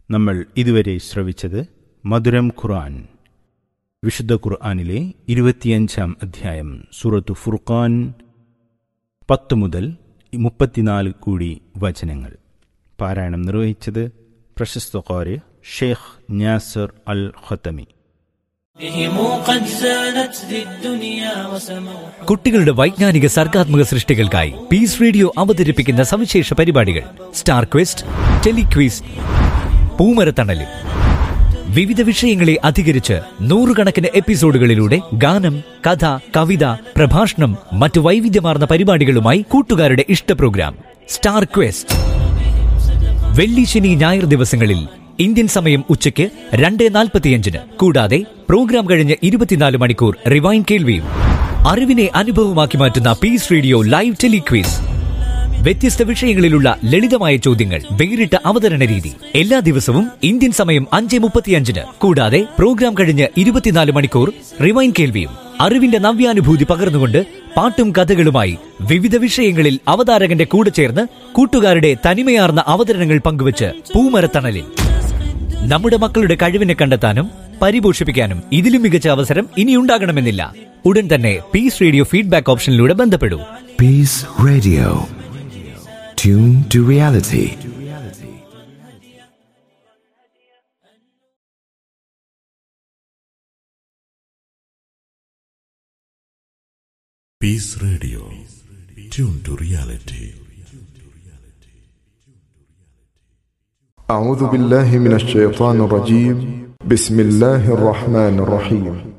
നമ്മൾ ഇതുവരെ ശ്രവിച്ചത് മധുരം ഖുർആൻ വിശുദ്ധ ഖുർആനിലെ ഇരുപത്തിയഞ്ചാം അധ്യായം സൂറത്തു ഫുർഖാൻ പത്ത് മുതൽ മുപ്പത്തിനാല് കൂടി വചനങ്ങൾ പാരായണം നിർവഹിച്ചത് പ്രശസ്ത കോര് ഷെയ്ഖ് നാസർ അൽ ഖത്തമി بهم قد زانت ذي الدنيا وسموا കുട്ടികളുടെ വൈജ്ഞാനിക സർഗാത്മക സൃഷ്ടികൾക്കായി പീസ് റേഡിയോ അവതരിപ്പിക്കുന്ന സവിശേഷ പരിപാടികൾ സ്റ്റാർ ക്വിസ്റ്റ് ടെലിക്വിസ് പൂമരത്തണലും വിവിധ വിഷയങ്ങളെ അധികരിച്ച് നൂറുകണക്കിന് എപ്പിസോഡുകളിലൂടെ ഗാനം കഥ കവിത പ്രഭാഷണം മറ്റു വൈവിധ്യമാർന്ന പരിപാടികളുമായി കൂട്ടുകാരുടെ ഇഷ്ട പ്രോഗ്രാം സ്റ്റാർ ക്വസ്റ്റ് വെള്ളി ശനി ഞായർ ദിവസങ്ങളിൽ ഇന്ത്യൻ സമയം ഉച്ചയ്ക്ക് രണ്ട് നാൽപ്പത്തിയഞ്ചിന് കൂടാതെ പ്രോഗ്രാം കഴിഞ്ഞ് ഇരുപത്തിനാല് മണിക്കൂർ റിവൈൻ കേൾവിയും അറിവിനെ അനുഭവമാക്കി മാറ്റുന്ന പീസ് റേഡിയോ ലൈവ് ടെലിക്വീസ് വ്യത്യസ്ത വിഷയങ്ങളിലുള്ള ലളിതമായ ചോദ്യങ്ങൾ വേറിട്ട അവതരണ രീതി എല്ലാ ദിവസവും ഇന്ത്യൻ സമയം അഞ്ച് മുപ്പത്തിയഞ്ചിന് കൂടാതെ പ്രോഗ്രാം കഴിഞ്ഞ് ഇരുപത്തിനാല് മണിക്കൂർ റിവൈൻ കേൾവിയും അറിവിന്റെ നവ്യാനുഭൂതി പകർന്നുകൊണ്ട് പാട്ടും കഥകളുമായി വിവിധ വിഷയങ്ങളിൽ അവതാരകന്റെ കൂടെ ചേർന്ന് കൂട്ടുകാരുടെ തനിമയാർന്ന അവതരണങ്ങൾ പങ്കുവച്ച് പൂമരത്തണലിൽ നമ്മുടെ മക്കളുടെ കഴിവിനെ കണ്ടെത്താനും പരിപോഷിപ്പിക്കാനും ഇതിലും മികച്ച അവസരം ഇനിയുണ്ടാകണമെന്നില്ല ഉടൻ തന്നെ പീസ് റേഡിയോ ഫീഡ്ബാക്ക് ഓപ്ഷനിലൂടെ ബന്ധപ്പെടൂ Peace Radio. Tune to reality. Peace Radio. Tune to reality. أعوذ بالله من الشيطان الرجيم بسم الله الرحمن الرحيم